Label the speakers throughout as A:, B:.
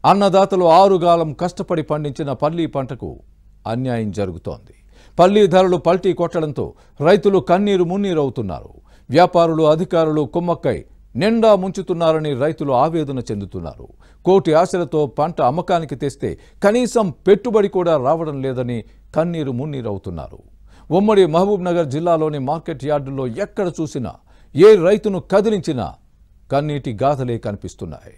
A: అన్నదాతలు ఆరుగాలం కష్టపడి పండించిన పల్లి పంటకు అన్యాయం జరుగుతోంది పల్లి ధరలు పల్టీ కొట్టడంతో రైతులు కన్నీరు మున్నీరవుతున్నారు వ్యాపారులు అధికారులు కుమ్మక్కై నిండా ముంచుతున్నారని రైతులు ఆవేదన చెందుతున్నారు కోటి ఆశలతో పంట అమ్మకానికి తెస్తే కనీసం పెట్టుబడి కూడా రావడం లేదని కన్నీరు మున్నీరవుతున్నారు ఉమ్మడి మహబూబ్ నగర్ జిల్లాలోని మార్కెట్ యార్డుల్లో ఎక్కడ చూసినా ఏ రైతును కదిలించినా కన్నీటి గాథలే కనిపిస్తున్నాయి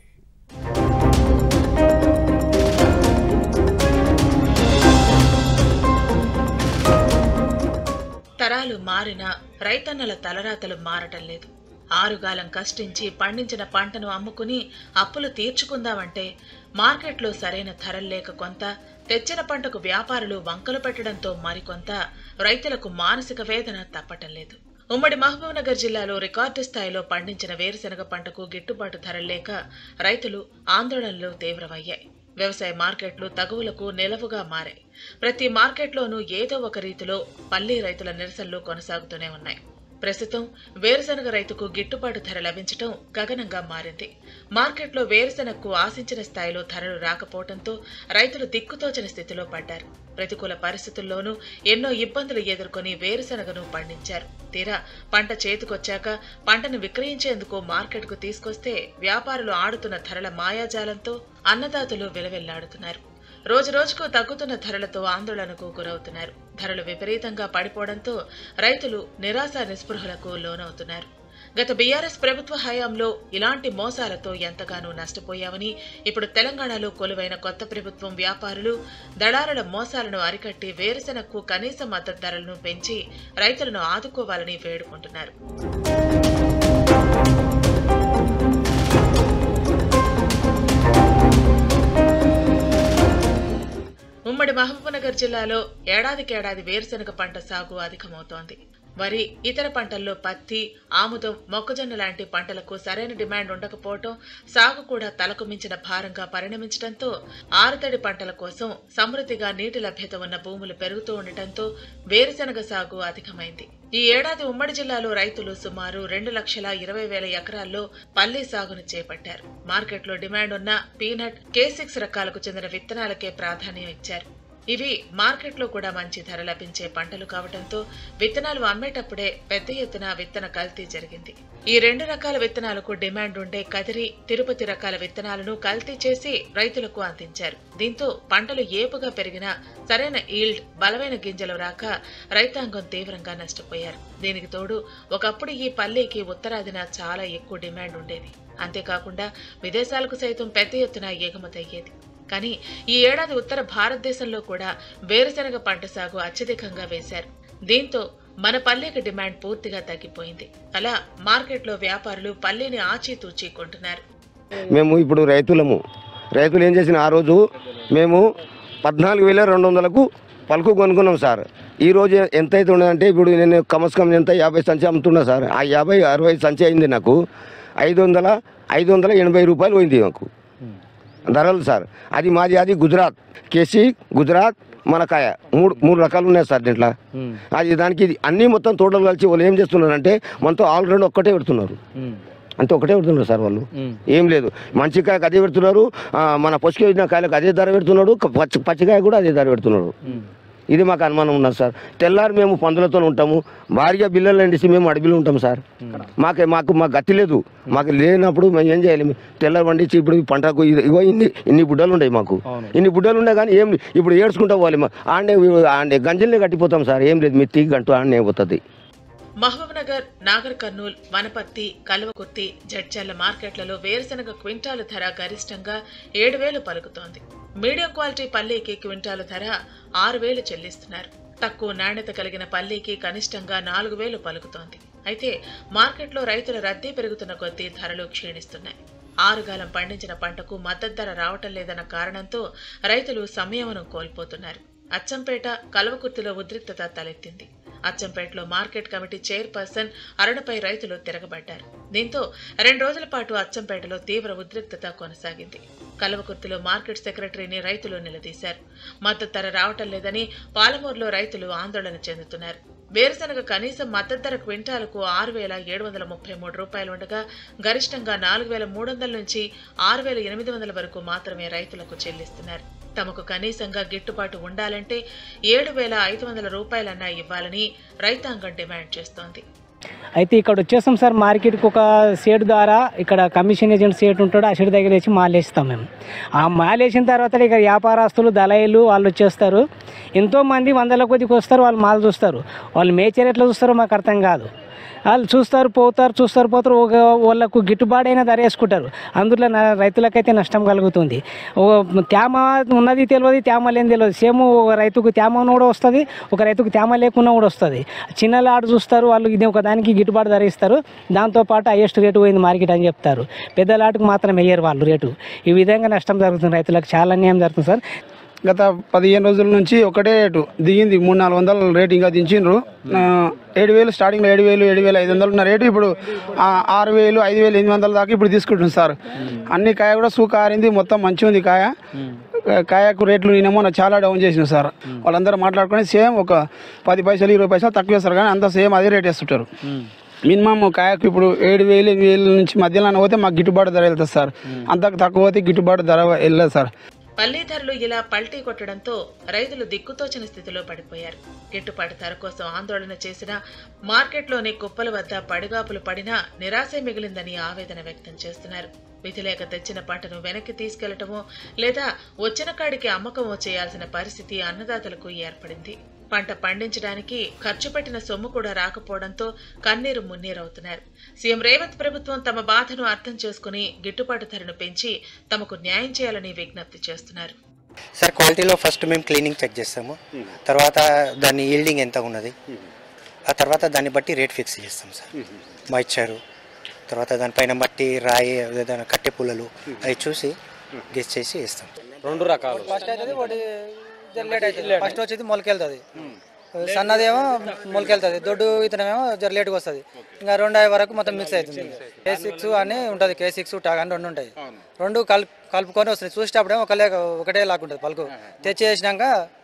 B: తరాలు మారినా రైతన్నల తలరాతలు మారటం లేదు ఆరుగాలం కష్టించి పండించిన పంటను అమ్ముకుని అప్పులు తీర్చుకుందామంటే మార్కెట్లో సరైన ధరలు లేక కొంత తెచ్చిన పంటకు వ్యాపారులు వంకలు పెట్టడంతో మరికొంత రైతులకు మానసిక వేదన తప్పటం లేదు ఉమ్మడి మహబూబ్నగర్ జిల్లాలో రికార్డు స్థాయిలో పండించిన వేరుశెనగ పంటకు గిట్టుబాటు ధరలు లేక రైతులు ఆందోళనలు తీవ్రమయ్యాయి వ్యవసాయ మార్కెట్లు తగువులకు నిలవుగా మారాయి ప్రతి మార్కెట్లోనూ ఏదో ఒక రీతిలో పల్లి రైతుల నిరసనలు కొనసాగుతూనే ఉన్నాయి ప్రస్తుతం వేరుశనగ రైతుకు గిట్టుబాటు ధర లభించడం గగనంగా మారింది మార్కెట్లో వేరుశనగకు ఆశించిన స్థాయిలో ధరలు రాకపోవడంతో రైతులు దిక్కుతోచని స్థితిలో పడ్డారు ప్రతికూల పరిస్థితుల్లోనూ ఎన్నో ఇబ్బందులు ఎదుర్కొని వేరుశనగను పండించారు తీరా పంట చేతికొచ్చాక పంటను విక్రయించేందుకు మార్కెట్కు తీసుకొస్తే వ్యాపారులు ఆడుతున్న ధరల మాయాజాలంతో అన్నదాతలు విలవెల్లాడుతున్నారు రోజు రోజుకు తగ్గుతున్న ధరలతో ఆందోళనకు గురవుతున్నారు ధరలు విపరీతంగా పడిపోవడంతో రైతులు నిరాశ నిస్పృహలకు లోనవుతున్నారు గత బీఆర్ఎస్ ప్రభుత్వ హయాంలో ఇలాంటి మోసాలతో ఎంతగానో నష్టపోయామని ఇప్పుడు తెలంగాణలో కొలువైన కొత్త ప్రభుత్వం వ్యాపారులు దళారుల మోసాలను అరికట్టి వేరుశెనగకు కనీస మద్దతు ధరలను పెంచి రైతులను ఆదుకోవాలని వేడుకుంటున్నారు ఉమ్మడి మహబూబ్నగర్ జిల్లాలో ఏడాదికేడాది వేరుశెనగ పంట సాగు అధికమవుతోంది వరి ఇతర పంటల్లో పత్తి ఆముదం మొక్కజొన్న లాంటి పంటలకు సరైన డిమాండ్ ఉండకపోవటం సాగు కూడా తలకు మించిన భారంగా పరిణమించడంతో ఆరుతడి పంటల కోసం సమృద్ధిగా నీటి లభ్యత ఉన్న భూములు పెరుగుతూ ఉండటంతో వేరుశెనగ సాగు అధికమైంది ఈ ఏడాది ఉమ్మడి జిల్లాలో రైతులు సుమారు రెండు లక్షల ఇరవై వేల ఎకరాల్లో పల్లి సాగును చేపట్టారు మార్కెట్లో డిమాండ్ ఉన్న పీనట్ కే సిక్స్ రకాలకు చెందిన విత్తనాలకే ప్రాధాన్యం ఇచ్చారు ఇవి మార్కెట్లో కూడా మంచి ధర లభించే పంటలు కావడంతో విత్తనాలు అమ్మేటప్పుడే పెద్ద ఎత్తున విత్తన కల్తీ జరిగింది ఈ రెండు రకాల విత్తనాలకు డిమాండ్ ఉండే కదిరి తిరుపతి రకాల విత్తనాలను కల్తీ చేసి రైతులకు అందించారు దీంతో పంటలు ఏపుగా పెరిగినా సరైన ఈల్డ్ బలమైన గింజలు రాక రైతాంగం తీవ్రంగా నష్టపోయారు దీనికి తోడు ఒకప్పుడు ఈ పల్లీకి ఉత్తరాదిన చాలా ఎక్కువ డిమాండ్ ఉండేది అంతేకాకుండా విదేశాలకు సైతం పెద్ద ఎత్తున ఎగుమతి అయ్యేది కానీ ఈ ఏడాది ఉత్తర భారతదేశంలో కూడా వేరుశనగ పంట సాగు అత్యధికంగా వేశారు దీంతో మన పల్లెకి డిమాండ్ పూర్తిగా తగ్గిపోయింది అలా మార్కెట్లో వ్యాపారులు పల్లెని ఆచితూచి కొంటున్నారు
C: మేము ఇప్పుడు రైతులము రైతులు ఏం చేసిన ఆ రోజు మేము పద్నాలుగు వేల రెండు వందలకు పలుకు కొనుక్కున్నాం సార్ ఈ రోజు ఎంత అయితే ఉన్నదంటే ఇప్పుడు నేను కమస్కం ఎంత యాభై సంచి అమ్ముతున్నా సార్ ఆ యాభై అరవై సంచి అయింది నాకు ఐదు వందల ఐదు వందల ఎనభై రూపాయలు పోయింది నాకు ధరలు సార్ అది మాది అది గుజరాత్ కేసీ గుజరాత్ మనకాయ మూడు మూడు రకాలు ఉన్నాయి సార్ దీంట్లో అది దానికి ఇది అన్నీ మొత్తం తోటలు కలిసి వాళ్ళు ఏం చేస్తున్నారంటే మనతో ఆల్ రెండు ఒక్కటే పెడుతున్నారు అంతే ఒకటే పెడుతున్నారు సార్ వాళ్ళు ఏం లేదు మంచి కాయకు అదే పెడుతున్నారు ఆ, మన పసుకు కాయలకు అదే ధర పెడుతున్నాడు క- పచ్చి పచ్చికాయ కూడా అదే ధర పెడుతున్నాడు ఇది మాకు అనుమానం ఉన్నది సార్ తెల్లారి మేము పందులతో ఉంటాము భారీగా బిల్లలు ఎండిసి మేము అడవిలో ఉంటాం సార్ మాకే మాకు మాకు గతి లేదు మాకు లేనప్పుడు మేము ఏం చేయాలి తెల్లారి పండించి ఇప్పుడు ఈ పంటకు ఇది- ఇగో ఇన్ని ఇన్ని బుడ్డలు ఉన్నాయి మాకు ఇన్ని బుడ్డలు ఉన్నాయి కానీ ఏం ఇప్పుడు ఏడ్చుకుంటా పోవాలి మా- ఆడనే ఆడే గంజల్నే కట్టిపోతాం సార్ ఏం లేదు మీ తీగ గంటు ఆడనే పోతుంది
B: మహబూబ్నగర్ నాగర్ కర్నూల్ వనపర్తి కల్వకుర్తి జడ్చర్ల మార్కెట్లలో వేరుశనగ క్వింటాలు ధర గరిష్టంగా ఏడు వేలు పలుకుతోంది మీడియం క్వాలిటీ పల్లీకి క్వింటాలు ధర ఆరు వేలు చెల్లిస్తున్నారు తక్కువ నాణ్యత కలిగిన పల్లీకి కనిష్టంగా నాలుగు వేలు పలుకుతోంది అయితే మార్కెట్లో రైతుల రద్దీ పెరుగుతున్న కొద్దీ ధరలు క్షీణిస్తున్నాయి ఆరుగాలం పండించిన పంటకు మద్దతు ధర రావటం లేదన్న కారణంతో రైతులు సంయమనం కోల్పోతున్నారు అచ్చంపేట కల్వకుర్తిలో ఉద్రిక్తత తలెత్తింది అచ్చంపేటలో మార్కెట్ కమిటీ చైర్పర్సన్ అరుణపై రైతులు తిరగబడ్డారు దీంతో రెండు రోజుల పాటు అచ్చంపేటలో తీవ్ర ఉద్రిక్తత కొనసాగింది కల్వకుర్తిలో మార్కెట్ సెక్రటరీని రైతులు నిలదీశారు మద్దతు ధర రావటం లేదని పాలమూరులో రైతులు ఆందోళన చెందుతున్నారు వేరుశనగ కనీస మద్దతు ధర క్వింటాలకు ఆరు వేల ఏడు వందల ముప్పై మూడు రూపాయలు ఉండగా గరిష్టంగా నాలుగు వేల మూడు వందల నుంచి ఆరు వేల ఎనిమిది వందల వరకు మాత్రమే రైతులకు చెల్లిస్తున్నారు తమకు కనీసంగా గిట్టుబాటు ఉండాలంటే ఏడు వేల ఐదు వందల రూపాయలన్నా ఇవ్వాలని రైతాంగం డిమాండ్ చేస్తోంది
D: అయితే ఇక్కడ వచ్చేస్తాం సార్ మార్కెట్కి ఒక సేట్ ద్వారా ఇక్కడ కమిషన్ ఏజెంట్ సేట్ ఉంటాడు ఆ సేట్ దగ్గర వచ్చి మాల్ వేస్తాం మేము ఆ మాల్ వేసిన తర్వాత ఇక్కడ వ్యాపారస్తులు దళాయిలు వాళ్ళు వచ్చేస్తారు ఎంతోమంది వందల కొద్దికి వస్తారు వాళ్ళు మాల్ చూస్తారు వాళ్ళు మేచర్ ఎట్లా చూస్తారో మాకు అర్థం కాదు వాళ్ళు చూస్తారు పోతారు చూస్తారు పోతారు ఒక వాళ్ళకు గిట్టుబాటు అయిన ధర వేసుకుంటారు అందులో నా రైతులకైతే నష్టం కలుగుతుంది ఓ తేమ ఉన్నది తెలియదు తేమ లేని తెలియదు సేమ్ ఒక రైతుకు తేమ ఉన్న కూడా వస్తుంది ఒక రైతుకు తేమ లేకున్నా కూడా వస్తుంది చిన్న లాడు చూస్తారు వాళ్ళు ఇది ఒక దానికి గిట్టుబాటు ధర ఇస్తారు దాంతోపాటు హైయెస్ట్ రేటు పోయింది మార్కెట్ అని చెప్తారు పెద్ద లాటుకు మాత్రం వేయరు వాళ్ళు రేటు ఈ విధంగా నష్టం జరుగుతుంది రైతులకు చాలా అన్యాయం జరుగుతుంది సార్
E: గత పదిహేను రోజుల నుంచి ఒకటే రేటు దిగింది మూడు నాలుగు వందల రేటు ఇంకా దించిండ్రు ఆ, ఏడు వేలు స్టార్టింగ్లో ఏడు వేలు ఏడు వేల ఐదు వందలు ఉన్న రేటు ఇప్పుడు ఆ, ఆరు వేలు ఐదు వేలు ఎనిమిది వందల దాకా ఇప్పుడు తీసుకుంటుంది సార్ అన్ని కాయ కూడా సూక ఆరింది మొత్తం మంచిగా ఉంది కాయ కాయకు రేట్లు నేనేమో నాకు చాలా డౌన్ చేసిన సార్ వాళ్ళందరూ మాట్లాడుకొని సేమ్ ఒక పది పైసలు ఇరవై పైసలు తక్కువ వేస్తారు కానీ అంతా సేమ్ అదే రేట్ వేస్తుంటారు మినిమం కాయకు ఇప్పుడు ఏడు వేలు ఎనిమిది వేల నుంచి మధ్యలో పోతే మాకు గిట్టుబాటు ధర వెళ్తుంది సార్ అంతకు తక్కువ పోతే గిట్టుబాటు ధర వెళ్ళదు సార్
B: పల్లీ ధరలు ఇలా పల్టీ కొట్టడంతో రైతులు దిక్కుతోచని స్థితిలో పడిపోయారు గిట్టుబాటు ధర కోసం ఆందోళన చేసినా మార్కెట్లోని కుప్పల వద్ద పడిగాపులు పడినా నిరాశే మిగిలిందని ఆవేదన వ్యక్తం చేస్తున్నారు విధిలేక తెచ్చిన పంటను వెనక్కి తీసుకెళ్లటమో లేదా వచ్చిన కాడికి అమ్మకమో చేయాల్సిన పరిస్థితి అన్నదాతలకు ఏర్పడింది పంట పండించడానికి ఖర్చు పెట్టిన సొమ్ము కూడా రాకపోవడంతో కన్నీరు మున్నీరవుతున్నారు సీఎం రేవంత్ ప్రభుత్వం తమ బాధను అర్థం చేసుకుని గిట్టుబాటు ధరను పెంచి తమకు న్యాయం చేయాలని విజ్ఞప్తి చేస్తున్నారు
F: సార్ క్వాలిటీలో ఫస్ట్ మేము క్లీనింగ్ చెక్ చేస్తాము తర్వాత దాని ఈల్డింగ్ ఎంత ఉన్నది ఆ తర్వాత దాన్ని బట్టి రేట్ ఫిక్స్ చేస్తాం సార్ మాయిచ్చారు తర్వాత దానిపైన బట్టి రాయి ఏదైనా కట్టె పుల్లలు అవి చూసి గెస్ చేసి ఇస్తాం
G: రెండు రకాలు
H: ఫస్ట్ అవుతుంది ఒకటి జర లేట్ అవుతుంది ఫస్ట్ వచ్చేది మొలకెళ్తుంది సన్నదేమో మొలకెళ్తుంది దొడ్డు ఇతనేమో జర లేట్గా వస్తుంది ఇంకా రెండు అయ్యే వరకు మొత్తం మిక్స్ అవుతుంది కే సిక్స్ అని ఉంటుంది కే సిక్స్ టాగ్ అని రెండు ఉంటాయి రెండు కలుపు కలుపుకొని వస్తుంది చూసేటప్పుడేమో ఒక లేక ఒకటే లాక్కుంటుంది పలుకు తెచ్చేసినాక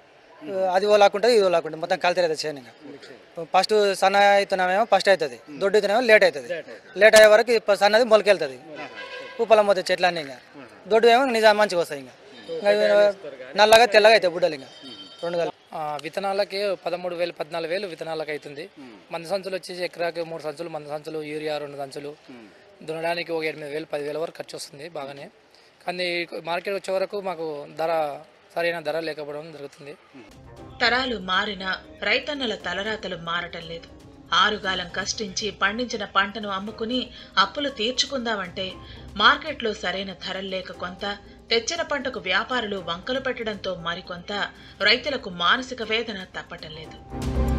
H: అది ఓ లాక్కుంటుంది ఇది ఓ లాక్కుంటుంది మొత్తం కలితే అవుతుంది చేయను ఇంకా ఫస్ట్ సన్న అవుతున్నామేమో ఫస్ట్ అవుతుంది దొడ్డు అవుతున్నామో లేట్ అవుతుంది లేట్ అయ్యే వరకు ఇప్ప- సన్నది మొలకెళ్తుంది పూపలం పోతాయి చెట్లన్నీ ఇంకా దొడ్డు ఏమో నిజాం మంచిగా వస్తాయి ఇంకా ఇంకా ఇవి నల్లగా తెల్లగా అవుతాయి బుడ్డలు ఇంకా రెండు కలిపి
G: ఆ, విత్తనాలకి పదమూడు వేలు పద్నాలుగు వేలు విత్తనాలకు అవుతుంది మంద సంచులు వచ్చేసి ఎకరాకి మూడు సంచులు మంద సంచులు యూరియా రెండు సంచులు దున్నడానికి ఒక ఎనిమిది వేలు పదివేల వరకు ఖర్చు వస్తుంది బాగానే కానీ మార్కెట్ వచ్చే వరకు మాకు ధర సరైన ధర లేకపోవడం జరుగుతుంది
B: తరాలు మారినా రైతన్నల తలరాతలు మారటం లేదు ఆరుగాలం కష్టించి పండించిన పంటను అమ్ముకుని అప్పులు తీర్చుకుందామంటే మార్కెట్లో సరైన ధరలు లేక కొంత తెచ్చిన పంటకు వ్యాపారులు వంకలు పెట్టడంతో మరికొంత రైతులకు మానసిక వేదన తప్పటం లేదు